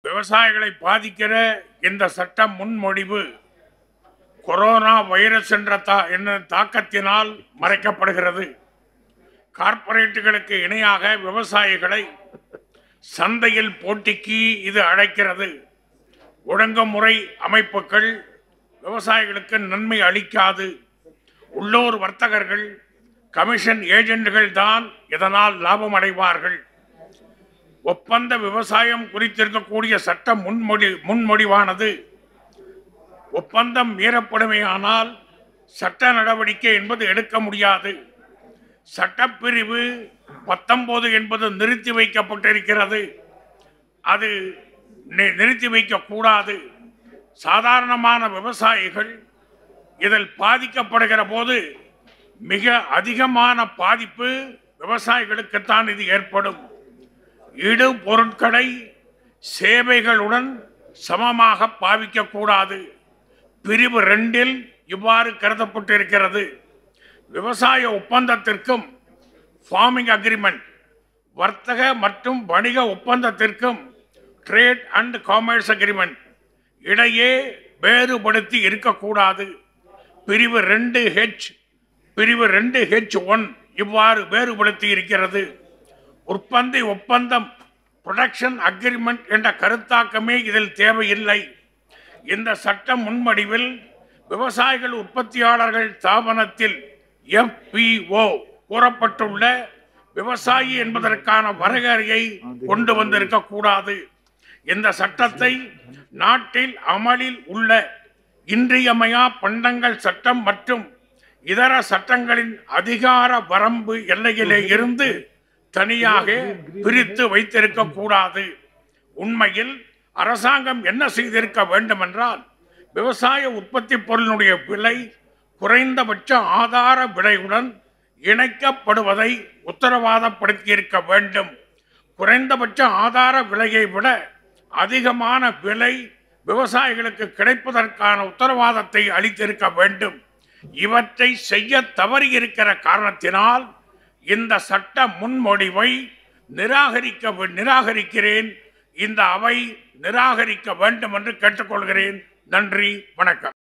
விவசாயிகளை பாதிக்கிற இந்த சட்ட முன்மொழிவு கொரோனா வைரஸ் என்ற தா என்ன தாக்கத்தினால் மறைக்கப்படுகிறது கார்ப்பரேட்டுகளுக்கு இணையாக விவசாயிகளை சந்தையில் போட்டிக்கு இது அழைக்கிறது ஒழுங்குமுறை அமைப்புகள் விவசாயிகளுக்கு நன்மை அளிக்காது உள்ளூர் வர்த்தகர்கள் கமிஷன் ஏஜென்ட்கள் தான் இதனால் லாபம் அடைவார்கள் ஒப்பந்த விவசாயம் குறித்திருக்கக்கூடிய சட்ட முன்மொழி முன்மொழிவானது ஒப்பந்தம் மீறப்படுமையானால் சட்ட நடவடிக்கை என்பது எடுக்க முடியாது சட்டப்பிரிவு பத்தொன்பது என்பது நிறுத்தி வைக்கப்பட்டிருக்கிறது அது நி- நிறுத்தி வைக்கக்கூடாது சாதாரணமான விவசாயிகள் இதில் பாதிக்கப்படுகிற போது மிக அதிகமான பாதிப்பு விவசாயிகளுக்குத்தான் இது ஏற்படும் இடு பொருட்களை சேவைகளுடன் சமமாக பாவிக்கக்கூடாது பிரிவு ரெண்டில் இவ்வாறு கருதப்பட்டிருக்கிறது விவசாய ஒப்பந்தத்திற்கும் ஃபார்மிங் அக்ரிமெண்ட் வர்த்தக மற்றும் வணிக ஒப்பந்தத்திற்கும் ட்ரேட் அண்ட் காமர்ஸ் அக்ரிமெண்ட் இடையே வேறுபடுத்தி இருக்கக்கூடாது பிரிவு ரெண்டு ஹெச் பிரிவு ரெண்டு ஹெச் ஒன் இவ்வாறு வேறுபடுத்தி இருக்கிறது உற்பத்தி ஒப்பந்தம் ப்ரொடக்ஷன் அக்ரிமெண்ட் என்ற கருத்தாக்கமே இதில் தேவையில்லை இந்த சட்ட முன்வடிவில் விவசாயிகள் உற்பத்தியாளர்கள் ஸ்தாபனத்தில் எஃபிஓ கூறப்பட்டுள்ள விவசாயி என்பதற்கான வரையறையை கொண்டு வந்திருக்க கூடாது இந்த சட்டத்தை நாட்டில் அமலில் உள்ள இன்றியமையா பண்டங்கள் சட்டம் மற்றும் இதர சட்டங்களின் அதிகார வரம்பு எல்லையிலே இருந்து தனியாக பிரித்து வைத்திருக்க கூடாது உண்மையில் அரசாங்கம் என்ன செய்திருக்க வேண்டும் என்றால் விவசாய உற்பத்தி பொருளினுடைய விலை குறைந்தபட்ச ஆதார விலையுடன் இணைக்கப்படுவதை உத்தரவாதப்படுத்தியிருக்க வேண்டும் குறைந்தபட்ச ஆதார விலையை விட அதிகமான விலை விவசாயிகளுக்கு கிடைப்பதற்கான உத்தரவாதத்தை அளித்திருக்க வேண்டும் இவற்றை செய்ய தவறியிருக்கிற காரணத்தினால் இந்த சட்ட முன்மொழிவை நிராகரிக்க நிராகரிக்கிறேன் இந்த அவை நிராகரிக்க வேண்டும் என்று கேட்டுக்கொள்கிறேன் நன்றி வணக்கம்